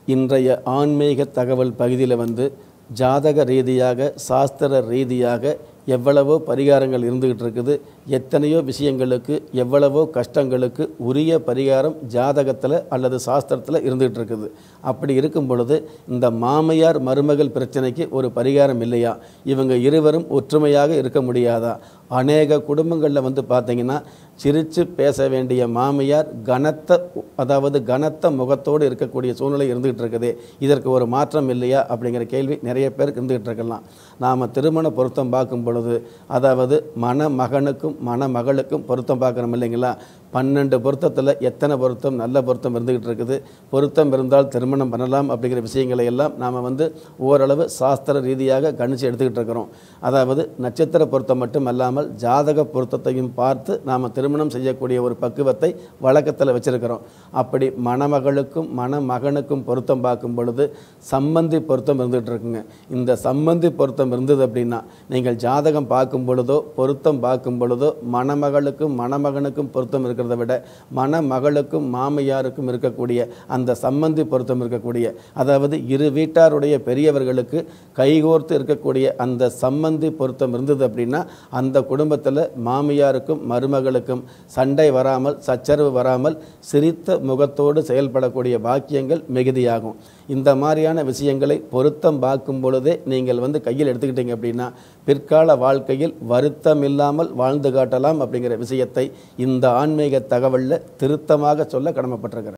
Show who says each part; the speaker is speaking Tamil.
Speaker 1: இன்றைய ஆன்மீக தகவல் பகுதியில் வந்து ஜாதக ரீதியாக சாஸ்திர ரீதியாக எவ்வளவோ பரிகாரங்கள் இருந்துகிட்டு இருக்குது எத்தனையோ விஷயங்களுக்கு எவ்வளவோ கஷ்டங்களுக்கு உரிய பரிகாரம் ஜாதகத்தில் அல்லது சாஸ்திரத்தில் இருந்துகிட்டு இருக்குது அப்படி இருக்கும் பொழுது இந்த மாமையார் மருமகள் பிரச்சனைக்கு ஒரு பரிகாரம் இல்லையா இவங்க இருவரும் ஒற்றுமையாக இருக்க முடியாதா அநேக குடும்பங்களில் வந்து பார்த்தீங்கன்னா சிரித்து பேச வேண்டிய மாமியார் கனத்த அதாவது கனத்த முகத்தோடு இருக்கக்கூடிய சூழ்நிலை இருந்துகிட்டு இருக்குது இதற்கு ஒரு மாற்றம் இல்லையா அப்படிங்கிற கேள்வி நிறைய பேருக்கு இருந்துகிட்டு இருக்கலாம் நாம் திருமண பொருத்தம் பார்க்கும் பொழுது அதாவது மணமகனுக்கும் மணமகளுக்கும் பொருத்தம் பார்க்குறோம் இல்லைங்களா பன்னெண்டு பொருத்தத்தில் எத்தனை பொருத்தம் நல்ல பொருத்தம் இருந்துகிட்டு இருக்குது பொருத்தம் இருந்தால் திருமணம் பண்ணலாம் அப்படிங்கிற விஷயங்களை எல்லாம் நாம் வந்து ஓரளவு சாஸ்திர ரீதியாக கணிச்சு எடுத்துக்கிட்டு இருக்கிறோம் அதாவது நட்சத்திர பொருத்தம் மட்டும் அல்லாமல் ஜாதக பொருத்தத்தையும் பார்த்து நாம் திருமணம் செய்யக்கூடிய ஒரு பக்குவத்தை வழக்கத்தில் வச்சிருக்கிறோம் அப்படி மணமகளுக்கும் மணமகனுக்கும் பொருத்தம் பார்க்கும் பொழுது சம்பந்தி பொருத்தம் இருந்துகிட்டு இருக்குங்க இந்த சம்பந்தி பொருத்தம் இருந்தது அப்படின்னா நீங்கள் ஜாதகம் பார்க்கும் பொழுதோ பொருத்தம் பார்க்கும் பொழுதோ மணமகளுக்கும் மணமகனுக்கும் பொருத்தம் இருக்கிறத விட மணமகளுக்கும் மாமியாருக்கும் இருக்கக்கூடிய அந்த சம்பந்தி பொருத்தம் இருக்கக்கூடிய அதாவது இரு வீட்டாருடைய பெரியவர்களுக்கு கைகோர்த்து இருக்கக்கூடிய அந்த சம்பந்தி பொருத்தம் இருந்தது அப்படின்னா அந்த குடும்பத்தில் மாமியாருக்கும் மருமகளுக்கும் சண்டை வராமல் சச்சரவு வராமல் சிரித்த முகத்தோடு செயல்படக்கூடிய பாக்கியங்கள் மிகுதியாகும் இந்த மாதிரியான விஷயங்களை பொருத்தம் பார்க்கும் பொழுதே நீங்கள் வந்து கையில் எடுத்துக்கிட்டீங்க அப்படின்னா பிற்கால வாழ்க்கையில் வருத்தம் இல்லாமல் வாழ்ந்து காட்டலாம் அப்படிங்கிற விஷயத்தை இந்த ஆன்மீக தகவலில் திருத்தமாக சொல்ல கடமைப்பட்டிருக்கிறேன்